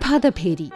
പ്രഭാതഭേരി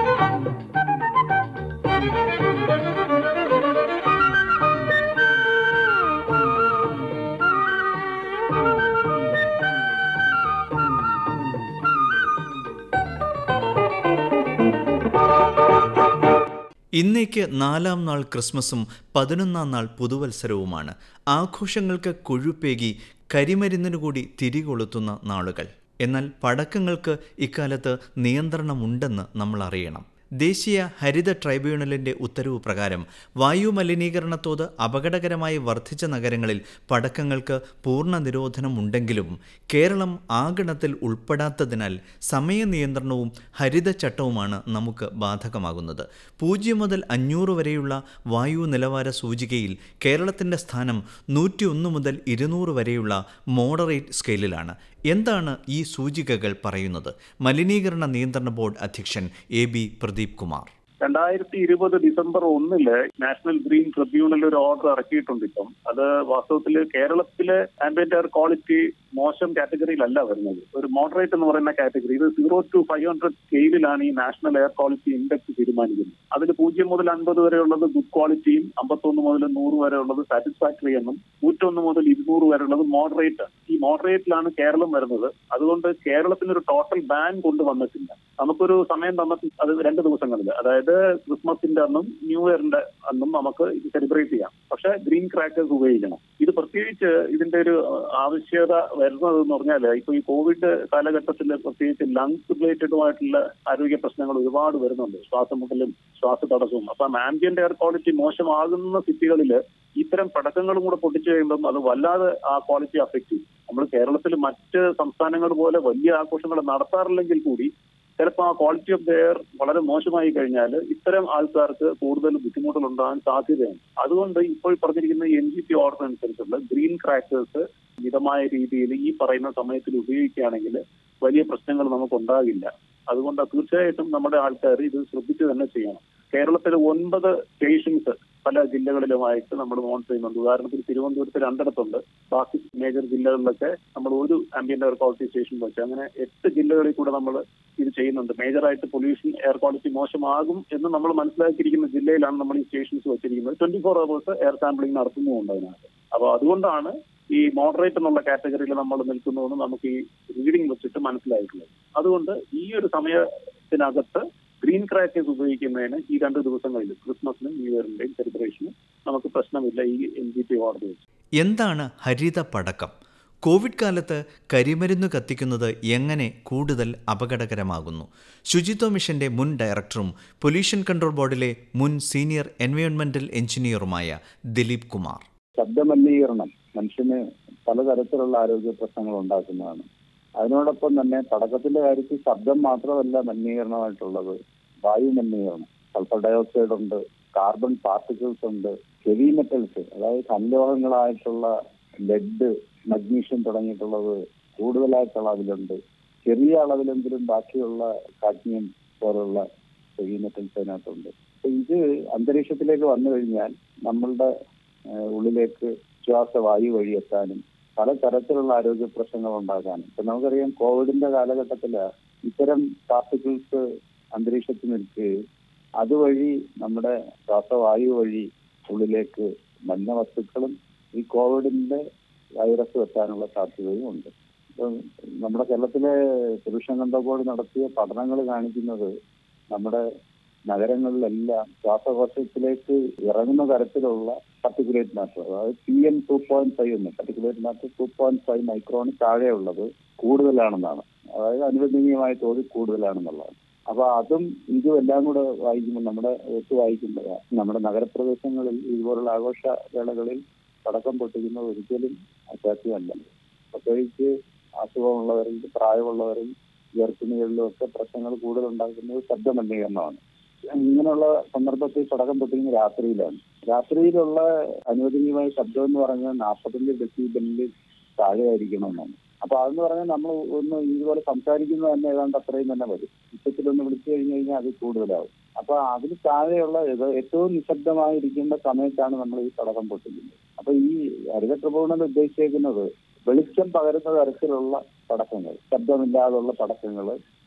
ഇന്നേക്ക് നാലാം നാൾ ക്രിസ്മസും പതിനൊന്നാം നാൾ പുതുവത്സരവുമാണ് ആഘോഷങ്ങൾക്ക് കൊഴുപ്പേകി കരിമരുന്നിനു കൂടി തിരികൊളുത്തുന്ന നാളുകൾ എന്നാൽ പടക്കങ്ങൾക്ക് ഇക്കാലത്ത് നിയന്ത്രണമുണ്ടെന്ന് നമ്മൾ അറിയണം ദേശീയ ഹരിത ട്രൈബ്യൂണലിന്റെ ഉത്തരവ് പ്രകാരം വായു മലിനീകരണ തോത് അപകടകരമായി വർദ്ധിച്ച നഗരങ്ങളിൽ പടക്കങ്ങൾക്ക് പൂർണ്ണ നിരോധനം ഉണ്ടെങ്കിലും കേരളം ആ ഗണത്തിൽ ഉൾപ്പെടാത്തതിനാൽ സമയ നിയന്ത്രണവും ഹരിതചട്ടവുമാണ് നമുക്ക് ബാധകമാകുന്നത് പൂജ്യം മുതൽ അഞ്ഞൂറ് വരെയുള്ള വായു നിലവാര സൂചികയിൽ കേരളത്തിന്റെ സ്ഥാനം നൂറ്റിയൊന്ന് മുതൽ ഇരുന്നൂറ് വരെയുള്ള മോഡറേറ്റ് സ്കെയിലിലാണ് എന്താണ് ഈ സൂചികകൾ പറയുന്നത് മലിനീകരണ നിയന്ത്രണ ബോർഡ് അധ്യക്ഷൻ എ ബി പ്രദീപ് കുമാർ രണ്ടായിരത്തി ഇരുപത് ഡിസംബർ ഒന്നില് നാഷണൽ ഗ്രീൻ ട്രിബ്യൂണൽ ഒരു ഓർഡർ ഇറക്കിയിട്ടുണ്ട് ഇപ്പം അത് വാസ്തവത്തിൽ കേരളത്തിലെ ആംബിയന്റ് എയർ ക്വാളിറ്റി മോശം കാറ്റഗറിയിലല്ല വരുന്നത് ഒരു മോഡറേറ്റ് എന്ന് പറയുന്ന കാറ്റഗറി ഇത് സീറോ ടു ഫൈവ് ഹൺഡ്രഡ് സ്കെയിലിലാണ് ഈ നാഷണൽ എയർ ക്വാളിറ്റി ഇൻഡെക്സ് തീരുമാനിക്കുന്നത് അതിൽ പൂജ്യം മുതൽ അൻപത് വരെ ഉള്ളത് ഗുഡ് ക്വാളിറ്റിയും അമ്പത്തൊന്ന് മുതൽ നൂറ് വരെ ഉള്ളത് സാറ്റിസ്ഫാക്ടറി എന്നും നൂറ്റൊന്ന് മുതൽ ഇരുന്നൂറ് വരെ ഉള്ളത് മോഡറേറ്റ് ഈ മോഡറേറ്റിലാണ് കേരളം വരുന്നത് അതുകൊണ്ട് കേരളത്തിന് ഒരു ടോട്ടൽ ബാൻ കൊണ്ടുവന്നിട്ടില്ല നമുക്കൊരു സമയം തന്നിട്ട് അത് രണ്ട് ദിവസങ്ങളിൽ അതായത് ക്രിസ്മസിന്റെ അന്നും ന്യൂ ഇയറിന്റെ അന്നും നമുക്ക് ഇത് സെലിബ്രേറ്റ് ചെയ്യാം പക്ഷെ ഗ്രീൻ ക്രാക്കേഴ്സ് ഉപയോഗിക്കണം ഇത് പ്രത്യേകിച്ച് ഇതിന്റെ ഒരു ആവശ്യകത വരുന്നത് എന്ന് പറഞ്ഞാൽ ഇപ്പൊ ഈ കോവിഡ് കാലഘട്ടത്തിൽ പ്രത്യേകിച്ച് ലങ്സ് റിലേറ്റഡുമായിട്ടുള്ള ആരോഗ്യ പ്രശ്നങ്ങൾ ഒരുപാട് വരുന്നുണ്ട് ശ്വാസമുട്ടലും ശ്വാസതടസ്സവും അപ്പം ആംബിയന്റ് എയർ ക്വാളിറ്റി മോശമാകുന്ന സിറ്റികളിൽ ഇത്തരം പടക്കങ്ങളും കൂടെ പൊട്ടിച്ചു കഴിയുമ്പം അത് വല്ലാതെ ആ ക്വാളിറ്റി അഫക്റ്റ് ചെയ്യും നമ്മൾ കേരളത്തിൽ മറ്റ് സംസ്ഥാനങ്ങൾ പോലെ വലിയ ആഘോഷങ്ങൾ നടത്താറില്ലെങ്കിൽ കൂടി ചിലപ്പോൾ ആ ക്വാളിറ്റി ഓഫ് ദ എയർ വളരെ മോശമായി കഴിഞ്ഞാൽ ഇത്തരം ആൾക്കാർക്ക് കൂടുതൽ ബുദ്ധിമുട്ടുകൾ ഉണ്ടാകാൻ സാധ്യതയാണ് അതുകൊണ്ട് ഇപ്പോൾ പറഞ്ഞിരിക്കുന്ന എൻ ജി പി ഓർഡർ അനുസരിച്ചുള്ള ഗ്രീൻ ക്രാക്കേഴ്സ് മിതമായ രീതിയിൽ ഈ പറയുന്ന സമയത്തിൽ ഉപയോഗിക്കുകയാണെങ്കിൽ വലിയ പ്രശ്നങ്ങൾ നമുക്ക് ഉണ്ടാകില്ല അതുകൊണ്ട് തീർച്ചയായിട്ടും നമ്മുടെ ആൾക്കാർ ഇത് ശ്രദ്ധിച്ചു തന്നെ ചെയ്യണം കേരളത്തിലെ ഒൻപത് സ്റ്റേഷൻസ് പല ജില്ലകളിലുമായിട്ട് നമ്മൾ മോണിറ്റർ ചെയ്യുന്നുണ്ട് ഉദാഹരണത്തിന് തിരുവനന്തപുരത്ത് രണ്ടിടത്തുണ്ട് ബാക്കി മേജർ ജില്ലകളിലൊക്കെ നമ്മൾ ഒരു ആംബിയന്റ് എയർ ക്വാളിറ്റി സ്റ്റേഷൻ വെച്ച് അങ്ങനെ എട്ട് ജില്ലകളിൽ കൂടെ നമ്മൾ ഇത് ചെയ്യുന്നുണ്ട് മേജറായിട്ട് പൊല്യൂഷൻ എയർ ക്വാളിറ്റി മോശമാകും എന്ന് നമ്മൾ മനസ്സിലാക്കിയിരിക്കുന്ന ജില്ലയിലാണ് നമ്മൾ ഈ സ്റ്റേഷൻസ് വെച്ചിരിക്കുന്നത് twenty four hours air sampling നടത്തുന്നുമുണ്ട് അതിനകത്ത് അപ്പോൾ അതുകൊണ്ടാണ് ഈ മോഡറേറ്റ് എന്നുള്ള കാറ്റഗറിയിൽ നമ്മൾ നിൽക്കുന്നതെന്ന് നമുക്ക് ഈ റീഡിംഗ് വെച്ചിട്ട് മനസ്സിലായിട്ടുള്ളത് അതുകൊണ്ട് ഈ ഒരു സമയത്തിനകത്ത് ഗ്രീൻ ക്രാക്കേഴ്സ് ഉപയോഗിക്കുന്നതിന് ഈ രണ്ട് ദിവസങ്ങളിൽ ക്രിസ്മസിനും ന്യൂ ഇയറിന്റെയും സെലിബ്രേഷനും നമുക്ക് പ്രശ്നമില്ല ഈ എൻ ജി പി ഓർഡർ വെച്ച് എന്താണ് ഹരിത പടക്കം കോവിഡ് കാലത്ത് കരിമരുന്ന് കത്തിക്കുന്നത് എങ്ങനെ കൂടുതൽ അപകടകരമാകുന്നു ശുചിത്വ മിഷന്റെ മുൻ ഡയറക്ടറും പൊല്യൂഷൻ കൺട്രോൾ ബോർഡിലെ മുൻ സീനിയർ എൻവയോൺമെന്റൽ എഞ്ചിനീയറുമായ ദിലീപ് കുമാർ ശബ്ദമലിനീകരണം മനുഷ്യന് പലതരത്തിലുള്ള ആരോഗ്യ പ്രശ്നങ്ങൾ ഉണ്ടാക്കുന്നതാണ് അതിനോടൊപ്പം തന്നെ പടക്കത്തിന്റെ കാര്യത്തിൽ ശബ്ദം മാത്രമല്ല മലിനീകരണമായിട്ടുള്ളത് വായു മലിനീകരണം സൾഫർ ഡയോക്സൈഡ് ഉണ്ട് കാർബൺ പാർട്ടിക്കിൾസ് ഉണ്ട് ഹെവി മെറ്റൽസ് അതായത് സംലോഹങ്ങളായിട്ടുള്ള ലെഡ് മഗ്നീഷ്യം തുടങ്ങിയിട്ടുള്ളത് കൂടുതലായിട്ടുള്ള അതിലുണ്ട് ചെറിയ അളവിലെങ്കിലും ബാക്കിയുള്ള കാഡ്മിയം പോലുള്ള ഹെവി മെറ്റൽസ് അതിനകത്തുണ്ട് അപ്പൊ ഇത് അന്തരീക്ഷത്തിലേക്ക് വന്നു കഴിഞ്ഞാൽ നമ്മളുടെ ഉള്ളിലേക്ക് ശ്വാസവായു വഴി എത്താനും പല തരത്തിലുള്ള ആരോഗ്യ പ്രശ്നങ്ങൾ ഉണ്ടാകാനും ഇപ്പൊ നമുക്കറിയാം കോവിഡിന്റെ കാലഘട്ടത്തില് ഇത്തരം പാർട്ടിക്കിൾസ് അന്തരീക്ഷത്തിൽ നിൽക്കുകയും അതുവഴി നമ്മുടെ ശ്വാസവായു വഴി ഉള്ളിലേക്ക് മഞ്ഞ വസ്തുക്കളും ഈ കോവിഡിന്റെ വൈറസ് എത്താനുള്ള സാധ്യതയും ഉണ്ട് ഇപ്പം നമ്മുടെ കേരളത്തിലെ പൊല്യൂഷൻ കൺട്രോൾ ബോർഡ് നടത്തിയ പഠനങ്ങൾ കാണിക്കുന്നത് നമ്മുടെ നഗരങ്ങളിലെല്ലാം ശ്വാസകോശത്തിലേക്ക് ഇറങ്ങുന്ന തരത്തിലുള്ള പർട്ടിക്കുലേറ്റ് മാറ്റർ അതായത് P M two point five എന്ന് particulate matter two point five micron താഴെയുള്ളത് കൂടുതലാണെന്നാണ് അതായത് അനുവദനീയമായ തോതിൽ കൂടുതലാണെന്നുള്ളതാണ് അപ്പൊ അതും ഇതും എല്ലാം കൂടെ വായിക്കുമ്പോൾ നമ്മുടെ ഒത്തു വായിക്കുമ്പോൾ നമ്മുടെ നഗരപ്രദേശങ്ങളിൽ ഇതുപോലുള്ള ആഘോഷ വേളകളിൽ പടക്കം പൊട്ടിക്കുന്നത് ഒരിക്കലും അസാധ്യമല്ല പ്രത്യേകിച്ച് അസുഖമുള്ളവരിൽ പ്രായമുള്ളവരിൽ ഗർഭിണികളിലും ഒക്കെ പ്രശ്നങ്ങൾ കൂടുതൽ ഉണ്ടാക്കുന്നത് ശബ്ദമലിനീകരണമാണ് ഇങ്ങനെയുള്ള സന്ദർഭത്തിൽ പടക്കം പൊട്ടിക്കുന്ന രാത്രിയിലാണ് രാത്രിയിലുള്ള അനുവദനീയമായ ശബ്ദം എന്ന് പറഞ്ഞാൽ നാൽപ്പത്തഞ്ച് ഡെസിബലിൽ താഴെയായിരിക്കണമെന്നാണ് അപ്പൊ അതെന്ന് പറഞ്ഞാൽ നമ്മൾ ഒന്ന് ഇതുപോലെ സംസാരിക്കുന്നത് തന്നെ ഏതാണ്ട് അത്രയും തന്നെ വരും ഉച്ചത്തിലൊന്ന് വിളിച്ചു കഴിഞ്ഞു കഴിഞ്ഞാൽ അത് കൂടുതലാവും അപ്പൊ അതിന് താഴെയുള്ള ഏറ്റവും നിശബ്ദമായിരിക്കേണ്ട സമയത്താണ് നമ്മൾ ഈ പടക്കം പൊട്ടിക്കുന്നത് അപ്പൊ ഈ ഹരിത ട്രിബ്യൂണൽ ഉദ്ദേശിച്ചേക്കുന്നത് വെളിച്ചം പകരുന്ന തരത്തിലുള്ള പടക്കങ്ങൾ ശബ്ദമില്ലാതുള്ള പടക്കങ്ങൾ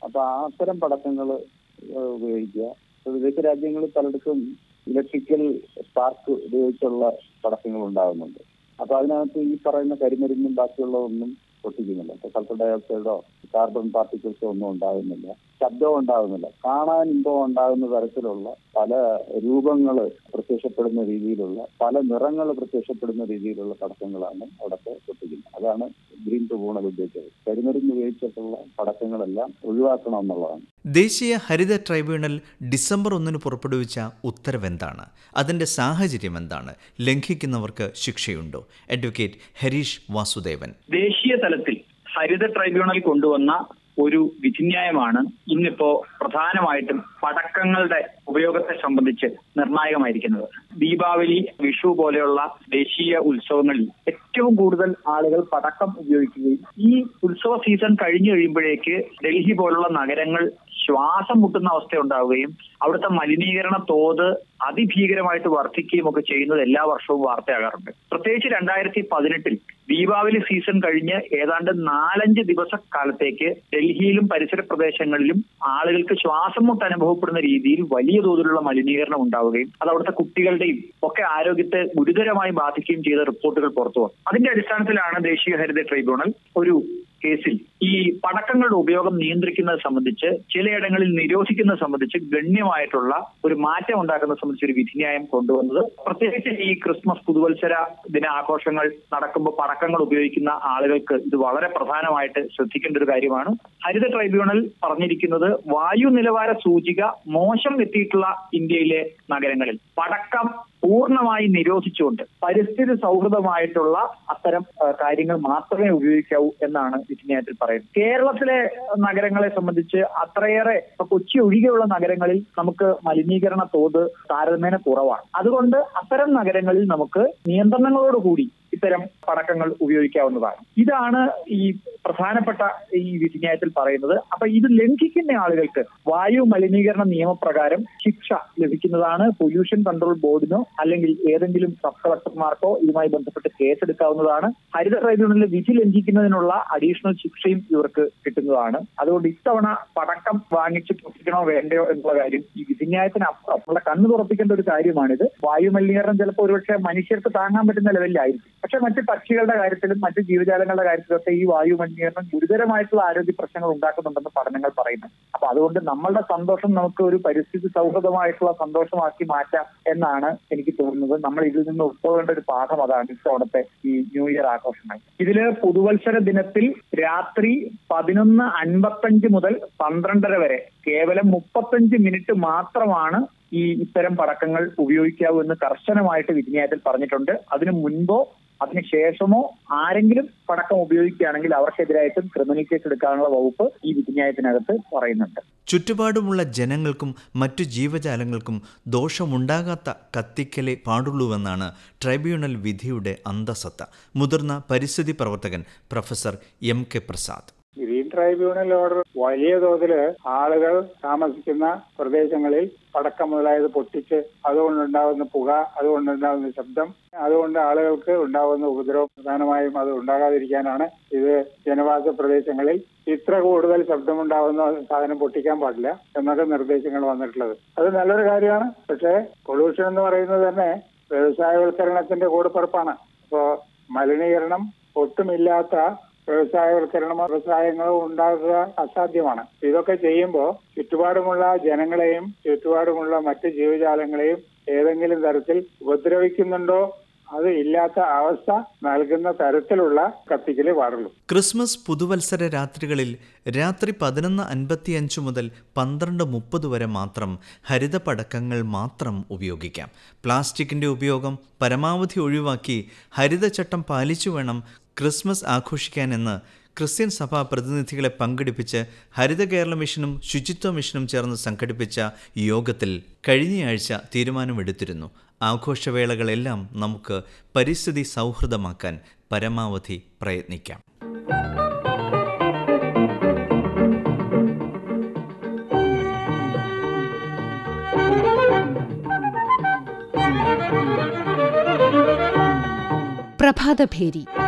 അപ്പൊ ആ അത്തരം പടക്കങ്ങൾ ഉപയോഗിക്കുക ഇപ്പൊ വിദേശ രാജ്യങ്ങളിൽ പലയിടത്തും ഇലക്ട്രിക്കൽ സ്പാർക്ക് ഉപയോഗിച്ചുള്ള പടക്കങ്ങൾ ഉണ്ടാകുന്നുണ്ട് അപ്പൊ അതിനകത്ത് ഈ പറയുന്ന കരിമരുന്നും ബാക്കിയുള്ളതൊന്നും പൊട്ടിക്കുന്നില്ല ഇപ്പൊ സൾഫർ ഡയോക്സൈഡോ കാർബൺ പാർട്ടിക്കിൾസോ ഒന്നും ഉണ്ടാകുന്നില്ല ശബ്ദവും ഉണ്ടാകുന്നില്ല കാണാൻ ഇമ്പം ഉണ്ടാകുന്ന തരത്തിലുള്ള പല രൂപങ്ങൾ പ്രത്യക്ഷപ്പെടുന്ന രീതിയിലുള്ള പല നിറങ്ങൾ പ്രത്യക്ഷപ്പെടുന്ന രീതിയിലുള്ള പടക്കങ്ങളാണ് അവിടുത്തെ പൊട്ടിക്കുന്നത് അതാണ് ഗ്രീൻ ട്രിബ്യൂണൽ ഉദ്ദേശിച്ചത് കരിമരുന്ന് ഉപയോഗിച്ചിട്ടുള്ള പടക്കങ്ങളെല്ലാം ഒഴിവാക്കണം എന്നുള്ളതാണ് ദേശീയ ഹരിത ട്രൈബ്യൂണൽ ഡിസംബർ ഒന്നിന് പുറപ്പെടുവിച്ച ഉത്തരവെന്താണ് അതിന്റെ സാഹചര്യം എന്താണ് ലംഘിക്കുന്നവർക്ക് ശിക്ഷയുണ്ടോ അഡ്വക്കേറ്റ് ഹരീഷ് വാസുദേവൻ ദേശീയ തലത്തിൽ ഹരിത ട്രൈബ്യൂണൽ കൊണ്ടുവന്ന ഒരു വിധിന്യായമാണ് ഇന്നിപ്പോ പ്രധാനമായിട്ടും പടക്കങ്ങളുടെ ഉപയോഗത്തെ സംബന്ധിച്ച് നിർണായകമായിരിക്കുന്നത് ദീപാവലി വിഷു പോലെയുള്ള ദേശീയ ഉത്സവങ്ങളിൽ ഏറ്റവും കൂടുതൽ ആളുകൾ പടക്കം ഉപയോഗിക്കുകയും ഈ ഉത്സവ സീസൺ കഴിഞ്ഞു കഴിയുമ്പോഴേക്ക് ഡൽഹി പോലുള്ള നഗരങ്ങൾ ശ്വാസം മുട്ടുന്ന അവസ്ഥ ഉണ്ടാവുകയും അവിടുത്തെ മലിനീകരണ തോത് അതിഭീകരമായിട്ട് വർദ്ധിക്കുകയും ഒക്കെ ചെയ്യുന്നത് എല്ലാ വർഷവും വാർത്തയാകാറുണ്ട് പ്രത്യേകിച്ച് രണ്ടായിരത്തി പതിനെട്ടിൽ ദീപാവലി സീസൺ കഴിഞ്ഞ് ഏതാണ്ട് നാലഞ്ച് ദിവസക്കാലത്തേക്ക് ഡൽഹിയിലും പരിസര പ്രദേശങ്ങളിലും ആളുകൾക്ക് ശ്വാസം മുട്ട് അനുഭവപ്പെടുന്ന രീതിയിൽ വലിയ തോതിലുള്ള മലിനീകരണം ഉണ്ടാവുകയും അത് അവിടുത്തെ കുട്ടികളുടെയും ഒക്കെ ആരോഗ്യത്തെ ഗുരുതരമായി ബാധിക്കുകയും ചെയ്ത റിപ്പോർട്ടുകൾ പുറത്തു വന്നു അതിന്റെ അടിസ്ഥാനത്തിലാണ് ദേശീയ ഹരിത ട്രൈബ്യൂണൽ ഒരു കേസിൽ ഈ പടക്കങ്ങളുടെ ഉപയോഗം നിയന്ത്രിക്കുന്നത് സംബന്ധിച്ച് ചിലയിടങ്ങളിൽ നിരോധിക്കുന്നത് സംബന്ധിച്ച് ഗണ്യമായിട്ടുള്ള ഒരു മാറ്റം ഉണ്ടാക്കുന്നത് സംബന്ധിച്ച് ഒരു വിധിന്യായം കൊണ്ടുവന്നത് പ്രത്യേകിച്ച് ഈ ക്രിസ്മസ് പുതുവത്സര ദിനാഘോഷങ്ങൾ നടക്കുമ്പോൾ പടക്കങ്ങൾ ഉപയോഗിക്കുന്ന ആളുകൾക്ക് ഇത് വളരെ പ്രധാനമായിട്ട് ശ്രദ്ധിക്കേണ്ട ഒരു കാര്യമാണ് ഹരിത ട്രൈബ്യൂണൽ പറഞ്ഞിരിക്കുന്നത് വായു നിലവാര സൂചിക മോശം എത്തിയിട്ടുള്ള ഇന്ത്യയിലെ നഗരങ്ങളിൽ പടക്കം പൂർണ്ണമായി നിരോധിച്ചുകൊണ്ട് പരിസ്ഥിതി സൗഹൃദമായിട്ടുള്ള അത്തരം ആ, കാര്യങ്ങൾ മാത്രമേ ഉപയോഗിക്കാവൂ എന്നാണ് വിധിന്യായത്തിൽ പറയുന്നത് കേരളത്തിലെ നഗരങ്ങളെ സംബന്ധിച്ച് അത്രയേറെ ഇപ്പൊ കൊച്ചി ഒഴികെയുള്ള നഗരങ്ങളിൽ നമുക്ക് മലിനീകരണ തോത് താരതമ്യേന കുറവാണ് അതുകൊണ്ട് അത്തരം നഗരങ്ങളിൽ നമുക്ക് നിയന്ത്രണങ്ങളോടുകൂടി ഇത്തരം പടക്കങ്ങൾ ഉപയോഗിക്കാവുന്നതാണ് ഇതാണ് ഈ പ്രധാനപ്പെട്ട ഈ വിധിന്യായത്തിൽ പറയുന്നത് അപ്പൊ ഇത് ലംഘിക്കുന്ന ആളുകൾക്ക് വായു മലിനീകരണ നിയമപ്രകാരം ശിക്ഷ ലഭിക്കുന്നതാണ് പൊല്യൂഷൻ കൺട്രോൾ ബോർഡിനോ അല്ലെങ്കിൽ ഏതെങ്കിലും സബ് കളക്ടർമാർക്കോ ഇതുമായി ബന്ധപ്പെട്ട് കേസെടുക്കാവുന്നതാണ് ഹരിത ട്രൈബ്യൂണലിലെ വിധി ലംഘിക്കുന്നതിനുള്ള അഡീഷണൽ ശിക്ഷയും ഇവർക്ക് കിട്ടുന്നതാണ് അതുകൊണ്ട് ഇത്തവണ പടക്കം വാങ്ങിച്ച് പൊട്ടിക്കണോ വേണ്ടയോ എന്നുള്ള കാര്യം ഈ വിധിന്യായത്തിന് അപ്പുറം നമ്മളെ കണ്ണു തുറപ്പിക്കേണ്ട ഒരു കാര്യമാണിത് വായു മലിനീകരണം ചിലപ്പോൾ ഒരുപക്ഷെ മനുഷ്യർക്ക് താങ്ങാൻ പറ്റുന്ന ലെവലിലായിരിക്കും പക്ഷെ മറ്റ് പക്ഷികളുടെ കാര്യത്തിലും മറ്റ് ജീവജാലങ്ങളുടെ കാര്യത്തിലൊക്കെ ഈ വായു മലിനീകരണം ഗുരുതരമായിട്ടുള്ള ആരോഗ്യ പ്രശ്നങ്ങൾ ഉണ്ടാക്കുന്നുണ്ടെന്ന് പഠനങ്ങൾ പറയുന്നു അപ്പൊ അതുകൊണ്ട് നമ്മളുടെ സന്തോഷം നമുക്ക് ഒരു പരിസ്ഥിതി സൗഹൃദമായിട്ടുള്ള സന്തോഷമാക്കി മാറ്റാം എന്നാണ് എനിക്ക് തോന്നുന്നത് നമ്മൾ ഇതിൽ നിന്ന് ഉൾക്കൊള്ളേണ്ട ഒരു പാഠം അതാണ് ഇത്തവണത്തെ ഈ ന്യൂ ഇയർ ആഘോഷങ്ങൾ ഇതില് പുതുവത്സര ദിനത്തിൽ രാത്രി പതിനൊന്ന് അൻപത്തഞ്ച് മുതൽ പന്ത്രണ്ടര വരെ കേവലം മുപ്പത്തഞ്ച് മിനിറ്റ് മാത്രമാണ് ഈ ഇത്തരം പടക്കങ്ങൾ ഉപയോഗിക്കാവൂ എന്ന് കർശനമായിട്ട് വിധിന്യായത്തിൽ പറഞ്ഞിട്ടുണ്ട് അതിനു മുൻപോ അതിനുശേഷമോ ആരെങ്കിലും പടക്കം ഉപയോഗിക്കുകയാണെങ്കിൽ അവർക്കെതിരായിട്ടും ക്രിമിനൽ കേസ് എടുക്കാനുള്ള വകുപ്പ് ഈ വിധിന്യായത്തിനകത്ത് പറയുന്നുണ്ട് ചുറ്റുപാടുമുള്ള ജനങ്ങൾക്കും മറ്റു ജീവജാലങ്ങൾക്കും ദോഷമുണ്ടാകാത്ത കത്തിക്കലേ പാടുള്ളൂവെന്നാണ് ട്രൈബ്യൂണൽ വിധിയുടെ അന്തസത്ത മുതിർന്ന പരിസ്ഥിതി പ്രവർത്തകൻ professor M K Prasad green tribunal order വലിയ തോതിൽ ആളുകൾ താമസിക്കുന്ന പ്രദേശങ്ങളിൽ പടക്കം മുതലായത് പൊട്ടിച്ച് അതുകൊണ്ടുണ്ടാകുന്ന പുക അതുകൊണ്ടുണ്ടാകുന്ന ശബ്ദം അതുകൊണ്ട് ആളുകൾക്ക് ഉണ്ടാകുന്ന ഉപദ്രവം പ്രധാനമായും അത് ഉണ്ടാകാതിരിക്കാനാണ് ഇത് ജനവാസ പ്രദേശങ്ങളിൽ ഇത്ര കൂടുതൽ ശബ്ദമുണ്ടാകുന്ന സാധനം പൊട്ടിക്കാൻ പാടില്ല എന്നൊക്കെ നിർദ്ദേശങ്ങൾ വന്നിട്ടുള്ളത് അത് നല്ലൊരു കാര്യമാണ് പക്ഷേ പൊല്യൂഷൻ എന്ന് പറയുന്നത് തന്നെ വ്യവസായവൽക്കരണത്തിന്റെ കൂടെപ്പിറപ്പാണ് അപ്പോ മലിനീകരണം ഒട്ടുമില്ലാത്ത വ്യവസായവൽക്കരണമോ വ്യവസായങ്ങളോ ഉണ്ടാകുക അസാധ്യമാണ് ഇതൊക്കെ ചെയ്യുമ്പോൾ ചുറ്റുപാടുമുള്ള ജനങ്ങളെയും ചുറ്റുപാടുമുള്ള മറ്റ് ജീവജാലങ്ങളെയും ഏതെങ്കിലും തരത്തിൽ ഉപദ്രവിക്കുന്നുണ്ടോ അത് ഇല്ലാത്ത അവസ്ഥ നൽകുന്ന തരത്തിലുള്ള കത്തിക്കലേ പാടുള്ളൂ ക്രിസ്മസ് പുതുവത്സര രാത്രികളിൽ രാത്രി പതിനൊന്ന് അൻപത്തിയഞ്ച് മുതൽ പന്ത്രണ്ട് മുപ്പത് വരെ മാത്രം ഹരിത പടക്കങ്ങൾ മാത്രം ഉപയോഗിക്കാം പ്ലാസ്റ്റിക്കിന്റെ ഉപയോഗം പരമാവധി ഒഴിവാക്കി ഹരിതചട്ടം പാലിച്ചു വേണം ക്രിസ്മസ് ആഘോഷിക്കാനെന്ന് ക്രിസ്ത്യൻ സഭാ പ്രതിനിധികളെ പങ്കെടുപ്പിച്ച് ഹരിത കേരള മിഷനും ശുചിത്വ മിഷനും ചേർന്ന് സംഘടിപ്പിച്ച യോഗത്തിൽ കഴിഞ്ഞയാഴ്ച തീരുമാനമെടുത്തിരുന്നു ആഘോഷവേളകളെല്ലാം നമുക്ക് പരിസ്ഥിതി സൗഹൃദമാക്കാൻ പരമാവധി പ്രയത്നിക്കാം പ്രഭാതഭേരി